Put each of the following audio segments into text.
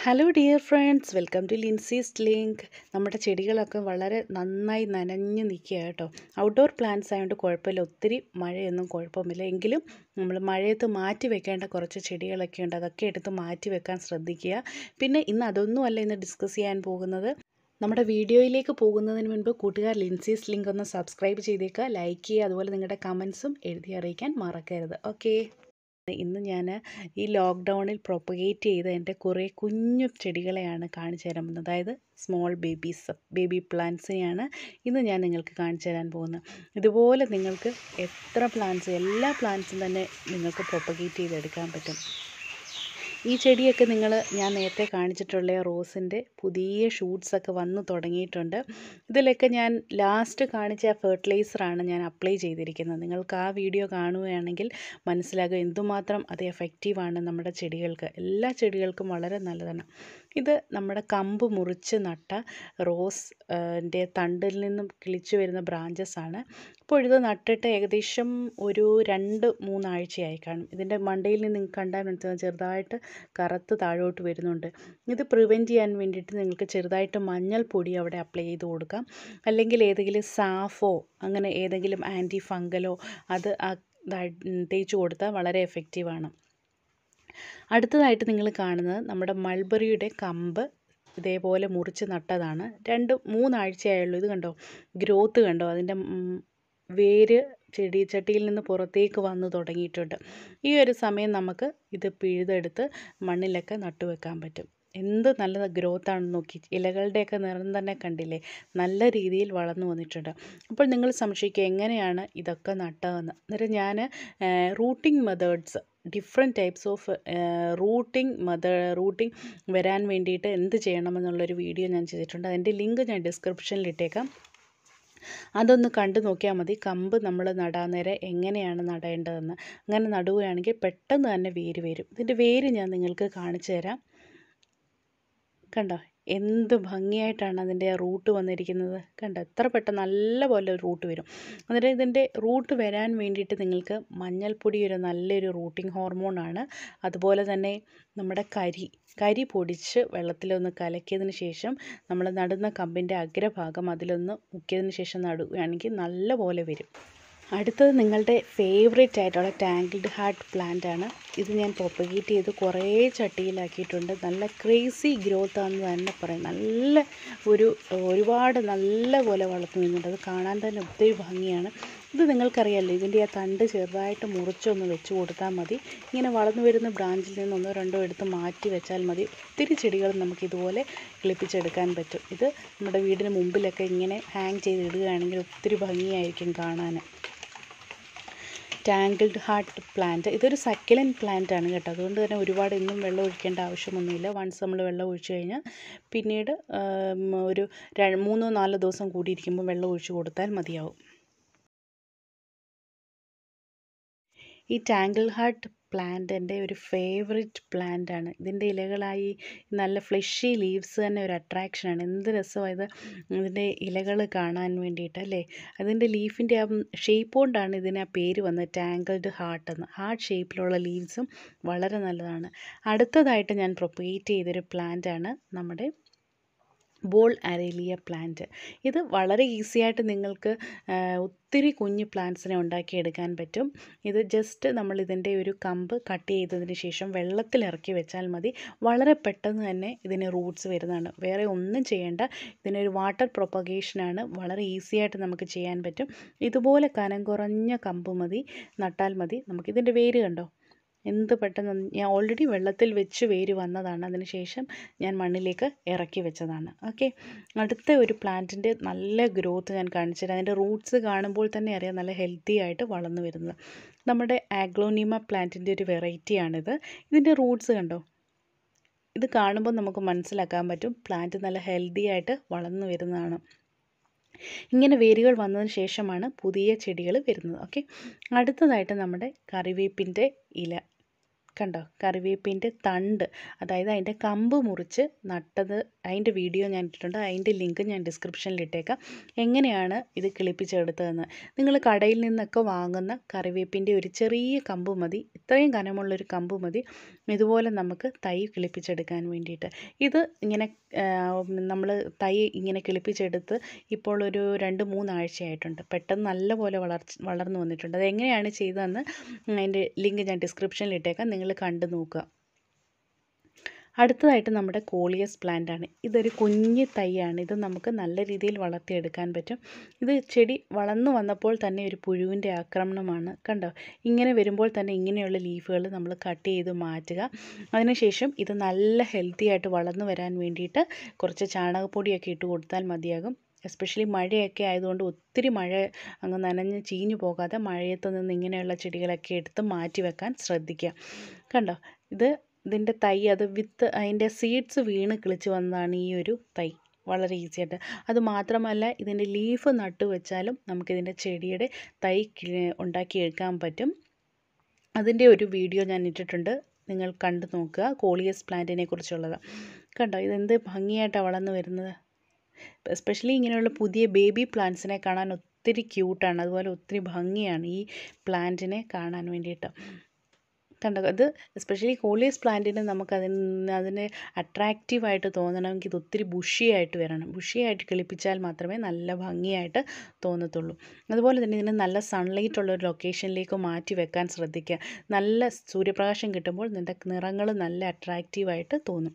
hello dear friends welcome to Lincy's link നമ്മുടെ ചെടികളൊക്കെ വളരെ നന്നായി നനഞ്ഞ് നിൽക്കുക കേട്ടോ ഔട്ട്ഡോർ പ്ലാന്റ്സ് ആയതുകൊണ്ട് കുഴപ്പമില്ല ഒത്തിരി മഴയൊന്നും കുഴപ്പമില്ല എങ്കിലും നമ്മൾ മഴയത്ത് മാറ്റി വെക്കേണ്ട കുറച്ച് ചെടികളൊക്കെ ഉണ്ട് അതൊക്കെ എടുത്ത് മാറ്റി വെക്കാൻ ശ്രദ്ധിക്കുക പിന്നെ ഇന്ന് അതൊന്നുമല്ല ഇന്ന് ഡിസ്കസ് ചെയ്യാൻ പോകുന്നത് നമ്മുടെ വീഡിയോയിലേക്ക് പോകുന്നതിന് മുൻപ് കൂട്ടുകാർ ലിൻസീസ് ലിങ്ക് ഒന്ന് സബ്സ്ക്രൈബ് ചെയ്തേക്കുക ലൈക്ക് ചെയ്യുക അതുപോലെ നിങ്ങളുടെ കമൻസും എഴുതി അറിയിക്കാൻ മറക്കരുത് ഓക്കേ ഇന്ന് ഞാൻ ഈ ലോക്ക്ഡൗണിൽ പ്രൊപ്പഗേറ്റ് ചെയ്ത എൻ്റെ കുറേ കുഞ്ഞു ചെടികളെയാണ് കാണിച്ചു തരാൻ പോകുന്നത് അതായത് സ്മോൾ ബേബീസ് ബേബി പ്ലാന്റ്സിനെയാണ് ഇന്ന് ഞാൻ നിങ്ങൾക്ക് കാണിച്ചു തരാൻ പോകുന്നത് ഇതുപോലെ നിങ്ങൾക്ക് എത്ര പ്ലാന്റ്സ് എല്ലാ പ്ലാന്റ്സും തന്നെ നിങ്ങൾക്ക് പ്രൊപ്പഗേറ്റ് ചെയ്തെടുക്കാൻ പറ്റും ഈ ചെടിയൊക്കെ നിങ്ങൾ ഞാൻ നേരത്തെ കാണിച്ചിട്ടുള്ള റോസിൻ്റെ പുതിയ ഷൂട്ട്സൊക്കെ വന്ന് തുടങ്ങിയിട്ടുണ്ട് ഇതിലൊക്കെ ഞാൻ ലാസ്റ്റ് കാണിച്ച ആ ഫെർട്ടിലൈസറാണ് ഞാൻ അപ്ലൈ ചെയ്തിരിക്കുന്നത് നിങ്ങൾക്ക് ആ വീഡിയോ കാണുകയാണെങ്കിൽ മനസ്സിലാകും എന്തുമാത്രം അത് എഫക്റ്റീവാണ് നമ്മുടെ ചെടികൾക്ക് എല്ലാ ചെടികൾക്കും വളരെ നല്ലതാണ് ഇത് നമ്മുടെ കമ്പ് മുറിച്ച് നട്ട റോസ് ൻ്റെ തണ്ടിൽ നിന്നും കിളിച്ചു വരുന്ന ബ്രാഞ്ചസ് ആണ് അപ്പോൾ ഇത് നട്ടിട്ട് ഏകദേശം ഒരു രണ്ട് മൂന്നാഴ്ചയായി കാണും ഇതിൻ്റെ മണ്ടയിൽ നിന്ന് നിങ്ങൾക്ക് കണ്ടാൽ മനസ്സിലാവും ചെറുതായിട്ട് കറുത്ത് താഴോട്ട് വരുന്നുണ്ട് ഇത് പ്രിവെൻറ്റ് ചെയ്യാൻ വേണ്ടിയിട്ട് നിങ്ങൾക്ക് ചെറുതായിട്ട് മഞ്ഞൾപ്പൊടി അവിടെ അപ്ലൈ ചെയ്ത് കൊടുക്കാം അല്ലെങ്കിൽ ഏതെങ്കിലും സാഫോ അങ്ങനെ ഏതെങ്കിലും ആൻറ്റി ഫംഗലോ അത് തേച്ച് കൊടുത്താൽ വളരെ എഫക്റ്റീവാണ് അടുത്തതായിട്ട് നിങ്ങൾ കാണുന്നത് നമ്മുടെ മൾബറിയുടെ കമ്പ് ഇതേപോലെ മുറിച്ച് നട്ടതാണ് രണ്ട് മൂന്നാഴ്ചയായുള്ളൂ ഇത് കണ്ടോ ഗ്രോത്ത് കണ്ടോ അതിൻ്റെ വേര് ചെടി ചട്ടിയിൽ നിന്ന് പുറത്തേക്ക് വന്ന് തുടങ്ങിയിട്ടുണ്ട് ഈ ഒരു സമയം നമുക്ക് ഇത് പിഴുതെടുത്ത് മണ്ണിലൊക്കെ നട്ടുവെക്കാൻ പറ്റും എന്ത് നല്ല ഗ്രോത്താണെന്ന് നോക്കി ഇലകളുടെയൊക്കെ നിറം തന്നെ കണ്ടില്ലേ നല്ല രീതിയിൽ വളർന്നു വന്നിട്ടുണ്ട് അപ്പോൾ നിങ്ങൾ സംശയിക്കുക എങ്ങനെയാണ് ഇതൊക്കെ നട്ടതെന്ന് അന്നേരം ഞാൻ rooting methods different types of rooting method rooting വരാൻ വേണ്ടിയിട്ട് എന്ത് ചെയ്യണമെന്നുള്ളൊരു വീഡിയോ ഞാൻ ചെയ്തിട്ടുണ്ട് അതിൻ്റെ ലിങ്ക് ഞാൻ ഡിസ്ക്രിപ്ഷനിൽ ഇട്ടേക്കാം അതൊന്ന് കണ്ടു നോക്കിയാൽ മതി കമ്പ് നമ്മൾ നടാൻ നേരം എങ്ങനെയാണ് നടേണ്ടതെന്ന് അങ്ങനെ നടുകയാണെങ്കിൽ പെട്ടെന്ന് തന്നെ വേര് വരും ഇതിൻ്റെ വേര് ഞാൻ നിങ്ങൾക്ക് കാണിച്ചു തരാം കണ്ടോ എന്ത് ഭംഗിയായിട്ടാണ് അതിൻ്റെ റൂട്ട് വന്നിരിക്കുന്നത് കണ്ടോ എത്ര പെട്ടെന്ന് നല്ല പോലെ റൂട്ട് വരും അന്നേരം ഇതിൻ്റെ റൂട്ട് വരാൻ വേണ്ടിയിട്ട് നിങ്ങൾക്ക് മഞ്ഞൾപ്പൊടി ഒരു നല്ലൊരു റൂട്ടിംഗ് ഹോർമോണാണ് അതുപോലെ തന്നെ നമ്മുടെ കരി കരി പൊടിച്ച് വെള്ളത്തിലൊന്ന് കലക്കിയതിന് ശേഷം നമ്മൾ നടുന്ന കമ്പിൻ്റെ അഗ്രഭാഗം അതിലൊന്ന് മുക്കിയതിന് ശേഷം നടുകയാണെങ്കിൽ നല്ല പോലെ വരും അടുത്തത് നിങ്ങളുടെ ഫേവറേറ്റ് ആയിട്ടുള്ള ടാങ്കിൾഡ് ഹാർട്ട് പ്ലാന്റ് ആണ് ഇത് ഞാൻ പ്രൊപ്പഗേറ്റ് ചെയ്ത് കുറേ ചട്ടിയിലാക്കിയിട്ടുണ്ട് നല്ല ക്രേസി ഗ്രോത്ത് ആണെന്ന് തന്നെ പറയാം നല്ല ഒരു ഒരുപാട് നല്ല പോലെ വളർന്നു നിന്നുണ്ട് അത് കാണാൻ തന്നെ ഒത്തിരി ഭംഗിയാണ് ഇത് നിങ്ങൾക്കറിയാമല്ലോ ഇതിൻ്റെ ആ തണ്ട് ചെറുതായിട്ട് മുറിച്ചൊന്ന് വെച്ച് കൊടുത്താൽ മതി ഇങ്ങനെ വളർന്നു വരുന്ന ബ്രാഞ്ചിൽ നിന്ന് ഒന്നോ രണ്ടോ എടുത്ത് മാറ്റി വെച്ചാൽ മതി ഒത്തിരി ചെടികൾ നമുക്ക് ഇതുപോലെ കിളിപ്പിച്ചെടുക്കാൻ പറ്റും ഇത് നമ്മുടെ വീടിന് മുമ്പിലൊക്കെ ഇങ്ങനെ ഹാങ് ചെയ്ത് ഇടുകയാണെങ്കിൽ ഒത്തിരി ഭംഗിയായിരിക്കും കാണാൻ ടാങ്കിൾഡ് ഹാർട്ട് പ്ലാന്റ് ഇതൊരു സക്കലൻ പ്ലാന്റ് ആണ് കേട്ടോ അതുകൊണ്ട് തന്നെ ഒരുപാട് എന്നും വെള്ളം ഒഴിക്കേണ്ട ആവശ്യമൊന്നുമില്ല വൺസ് നമ്മൾ വെള്ളം ഒഴിച്ചു കഴിഞ്ഞാൽ പിന്നീട് ഒരു മൂന്നോ നാലോ ദിവസം കൂടിയിരിക്കുമ്പോൾ വെള്ളം ഒഴിച്ചു കൊടുത്താൽ മതിയാവും ഈ ടാങ്കിൾ ഹാർട്ട് പ്ലാന്റ് എൻ്റെ ഒരു ഫേവററ്റ് പ്ലാന്റ് ആണ് ഇതിൻ്റെ ഇലകളായി നല്ല ഫ്ലഷി ലീവ്സ് തന്നെ ഒരു അട്രാക്ഷനാണ് എന്ത് രസമായത് ഇതിൻ്റെ ഇലകൾ കാണാൻ വേണ്ടിയിട്ട് അല്ലേ അതിൻ്റെ ലീഫിൻ്റെ ആ ഷേപ്പ് കൊണ്ടാണ് ഇതിന് ആ പേര് വന്നത് ടാങ്കിൾഡ് ഹാർട്ട് എന്ന് ഹാർട്ട് ഷേപ്പിലുള്ള ലീവ്സും വളരെ നല്ലതാണ് അടുത്തതായിട്ട് ഞാൻ പ്രൊപ്പഗേറ്റ് ചെയ്തൊരു പ്ലാന്റ് ആണ് നമ്മുടെ ബോൾ അരേലിയ പ്ലാന്റ് ഇത് വളരെ ഈസി ആയിട്ട് നിങ്ങൾക്ക് ഒത്തിരി കുഞ്ഞ് പ്ലാന്റ്സിനെ ഉണ്ടാക്കിയെടുക്കാൻ പറ്റും ഇത് ജസ്റ്റ് നമ്മൾ ഇതിൻ്റെ ഒരു കമ്പ് കട്ട് ചെയ്തതിന് ശേഷം വെള്ളത്തിൽ ഇറക്കി വെച്ചാൽ മതി വളരെ പെട്ടെന്ന് തന്നെ ഇതിന് റൂട്ട്സ് വരുന്നതാണ് വേറെ ഒന്നും ചെയ്യേണ്ട ഇതിനൊരു വാട്ടർ പ്രൊപ്പഗേഷനാണ് വളരെ ഈസി ആയിട്ട് നമുക്ക് ചെയ്യാൻ പറ്റും ഇതുപോലെ കനം കുറഞ്ഞ കമ്പ് മതി നട്ടാൽ മതി നമുക്കിതിൻ്റെ വേര് കണ്ടോ എന്ത് പെട്ടെന്ന് ഞാൻ ഓൾറെഡി വെള്ളത്തിൽ വെച്ച് വേര് വന്നതാണ് അതിനുശേഷം ഞാൻ മണ്ണിലേക്ക് ഇറക്കി വെച്ചതാണ് ഓക്കെ അടുത്ത ഒരു പ്ലാന്റിൻ്റെ നല്ല ഗ്രോത്ത് ഞാൻ കാണിച്ചു തരാം അതിൻ്റെ റൂട്ട്സ് കാണുമ്പോൾ തന്നെ അറിയാം നല്ല ഹെൽത്തി ആയിട്ട് വളർന്നു വരുന്നത് നമ്മുടെ ആഗ്ലോനിമ പ്ലാന്റിൻ്റെ ഒരു വെറൈറ്റിയാണിത് ഇതിൻ്റെ റൂട്ട്സ് കണ്ടോ ഇത് കാണുമ്പോൾ നമുക്ക് മനസ്സിലാക്കാൻ പറ്റും പ്ലാന്റ് നല്ല ഹെൽത്തി ആയിട്ട് വളർന്നു വരുന്നതാണ് ഇങ്ങനെ വേരുകൾ വന്നതിന് ശേഷമാണ് പുതിയ ചെടികൾ വരുന്നത് ഓക്കെ അടുത്തതായിട്ട് നമ്മുടെ കറിവേപ്പിൻ്റെ ഇല കണ്ടോ കറിവേപ്പിൻ്റെ തണ്ട് അതായത് അതിൻ്റെ കമ്പ് മുറിച്ച് നട്ടത് അതിൻ്റെ വീഡിയോ ഞാൻ ഇട്ടിട്ടുണ്ട് അതിൻ്റെ ലിങ്ക് ഞാൻ ഡിസ്ക്രിപ്ഷനിൽ ഇട്ടേക്കാം എങ്ങനെയാണ് ഇത് കിളിപ്പിച്ചെടുത്തതെന്ന് നിങ്ങൾ കടയിൽ നിന്നൊക്കെ വാങ്ങുന്ന കറിവേപ്പിൻ്റെ ഒരു ചെറിയ കമ്പ് മതി ഇത്രയും കനമുള്ളൊരു കമ്പ് മതി ഇതുപോലെ നമുക്ക് തൈ കിളിപ്പിച്ചെടുക്കാൻ വേണ്ടിയിട്ട് ഇത് ഇങ്ങനെ നമ്മൾ തൈ ഇങ്ങനെ കിളിപ്പിച്ചെടുത്ത് ഇപ്പോൾ ഒരു രണ്ട് മൂന്നാഴ്ചയായിട്ടുണ്ട് പെട്ടെന്ന് നല്ലപോലെ വളർച്ച വളർന്നു വന്നിട്ടുണ്ട് അത് എങ്ങനെയാണ് ചെയ്തതെന്ന് അതിൻ്റെ ലിങ്ക് ഞാൻ ഡിസ്ക്രിപ്ഷനിൽ ഇട്ടേക്കാം നിങ്ങൾ കണ്ടു നോക്കുക അടുത്തതായിട്ട് നമ്മുടെ കോളിയസ് പ്ലാന്റ് ആണ് ഇതൊരു കുഞ്ഞ് തൈയാണ് ഇത് നമുക്ക് നല്ല രീതിയിൽ വളർത്തിയെടുക്കാൻ പറ്റും ഇത് ചെടി വളർന്നു വന്നപ്പോൾ തന്നെ ഒരു പുഴുവിൻ്റെ ആക്രമണമാണ് കണ്ടോ ഇങ്ങനെ വരുമ്പോൾ തന്നെ ഇങ്ങനെയുള്ള ലീഫുകൾ നമ്മൾ കട്ട് ചെയ്ത് മാറ്റുക അതിനുശേഷം ഇത് നല്ല ഹെൽത്തി ആയിട്ട് വളർന്നു വരാൻ വേണ്ടിയിട്ട് കുറച്ച് ചാണകപ്പൊടിയൊക്കെ ഇട്ട് കൊടുത്താൽ മതിയാകും എസ്പെഷ്യലി മഴയൊക്കെ ആയതുകൊണ്ട് ഒത്തിരി മഴ അങ്ങ് നനഞ്ഞ് ചീഞ്ഞു പോകാതെ മഴയത്ത് നിന്ന് ഇങ്ങനെയുള്ള ചെടികളൊക്കെ എടുത്ത് മാറ്റി വെക്കാൻ ശ്രദ്ധിക്കുക കണ്ടോ ഇത് ഇതിൻ്റെ തൈ അത് വിത്ത് അതിൻ്റെ സീഡ്സ് വീണ് കിളിച്ച് വന്നതാണ് ഈ ഒരു തൈ വളരെ ഈസി ആയിട്ട് അത് മാത്രമല്ല ഇതിൻ്റെ ലീഫ് നട്ടു വെച്ചാലും നമുക്കിതിൻ്റെ ചെടിയുടെ തൈ ഉണ്ടാക്കിയെടുക്കാൻ പറ്റും അതിൻ്റെ ഒരു വീഡിയോ ഞാൻ ഇട്ടിട്ടുണ്ട് നിങ്ങൾ കണ്ടു നോക്കുക കോളിയസ് പ്ലാന്റിനെ കുറിച്ചുള്ളത് കണ്ടോ ഇതെന്ത് ഭംഗിയായിട്ടാണ് വളർന്നു വരുന്നത് എസ്പെഷ്യലി ഇങ്ങനെയുള്ള പുതിയ ബേബി പ്ലാന്റ്സിനെ കാണാൻ ഒത്തിരി ക്യൂട്ടാണ് അതുപോലെ ഒത്തിരി ഭംഗിയാണ് ഈ പ്ലാന്റിനെ കാണാൻ വേണ്ടിയിട്ട് കണ്ടോ അത് എസ്പെഷ്യലി കോളിയസ് പ്ലാന്റിന് നമുക്ക് അതിന് അതിനെ അട്രാക്റ്റീവായിട്ട് തോന്നണമെങ്കിൽ ഇത് ഒത്തിരി ബുഷിയായിട്ട് വരണം ബുഷിയായിട്ട് കിളിപ്പിച്ചാൽ മാത്രമേ നല്ല ഭംഗിയായിട്ട് തോന്നത്തുള്ളൂ അതുപോലെ തന്നെ ഇതിന് നല്ല സൺലൈറ്റ് ഉള്ള ഒരു ലൊക്കേഷനിലേക്ക് മാറ്റി വെക്കാൻ ശ്രദ്ധിക്കുക നല്ല സൂര്യപ്രകാശം കിട്ടുമ്പോൾ ഇതിൻ്റെ നിറങ്ങൾ നല്ല അട്രാക്റ്റീവായിട്ട് തോന്നും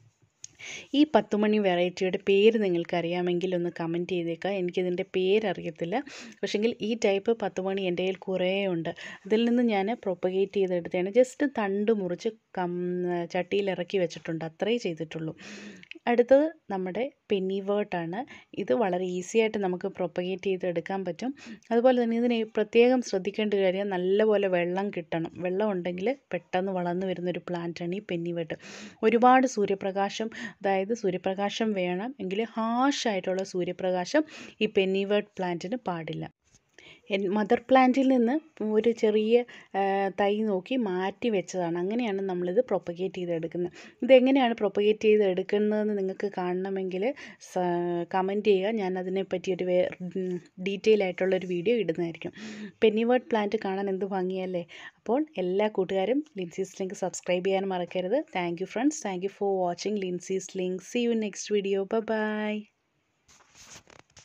ഈ പത്തുമണി വെറൈറ്റിയുടെ പേര് നിങ്ങൾക്ക് അറിയാമെങ്കിൽ ഒന്ന് കമൻറ്റ് ചെയ്തേക്കുക എനിക്കിതിൻ്റെ പേരറിയത്തില്ല പക്ഷെങ്കിൽ ഈ ടൈപ്പ് പത്തുമണി എൻ്റെ കയ്യിൽ കുറേ ഉണ്ട് അതിൽ നിന്ന് ഞാൻ പ്രൊപ്പഗേറ്റ് ചെയ്തെടുത്തതാണ് ജസ്റ്റ് തണ്ട് മുറിച്ച് കം ചട്ടിയിൽ ഇറക്കി വെച്ചിട്ടുണ്ട് അത്രേ ചെയ്തിട്ടുള്ളൂ അടുത്തത് നമ്മുടെ പെന്നി വേർട്ടാണ് ഇത് വളരെ ഈസി ആയിട്ട് നമുക്ക് പ്രൊപ്പഗേറ്റ് ചെയ്തെടുക്കാൻ പറ്റും അതുപോലെ തന്നെ ഇതിന് പ്രത്യേകം ശ്രദ്ധിക്കേണ്ട കാര്യം നല്ലപോലെ വെള്ളം കിട്ടണം വെള്ളം ഉണ്ടെങ്കിൽ പെട്ടെന്ന് വളർന്നു വരുന്നൊരു പ്ലാന്റാണ് ഈ പെന്നി വേർട്ട് ഒരുപാട് സൂര്യപ്രകാശം അതായത് സൂര്യപ്രകാശം വേണം എങ്കിൽ ഹാഷായിട്ടുള്ള സൂര്യപ്രകാശം ഈ പെന്നി വേർട്ട് പ്ലാന്റിന് പാടില്ല മദർ പ്ലാന്റിൽ നിന്ന് ഒരു ചെറിയ തൈ നോക്കി മാറ്റി വെച്ചതാണ് അങ്ങനെയാണ് നമ്മളിത് പ്രൊപ്പഗേറ്റ് ചെയ്തെടുക്കുന്നത് ഇതെങ്ങനെയാണ് പ്രൊപ്പഗേറ്റ് ചെയ്തെടുക്കുന്നതെന്ന് നിങ്ങൾക്ക് കാണണമെങ്കിൽ കമൻറ്റ് ചെയ്യുക ഞാൻ അതിനെപ്പറ്റി ഒരു ഡീറ്റെയിൽ ആയിട്ടുള്ളൊരു വീഡിയോ ഇടുന്നതായിരിക്കും പെന്നിവേർഡ് പ്ലാന്റ് കാണാൻ എന്ത് ഭംഗിയല്ലേ അപ്പോൾ എല്ലാ കൂട്ടുകാരും ലിൻസീസ് ലിങ്ക് സബ്സ്ക്രൈബ് ചെയ്യാൻ മറക്കരുത് thank you friends thank you for watching Lincy's link see you next video by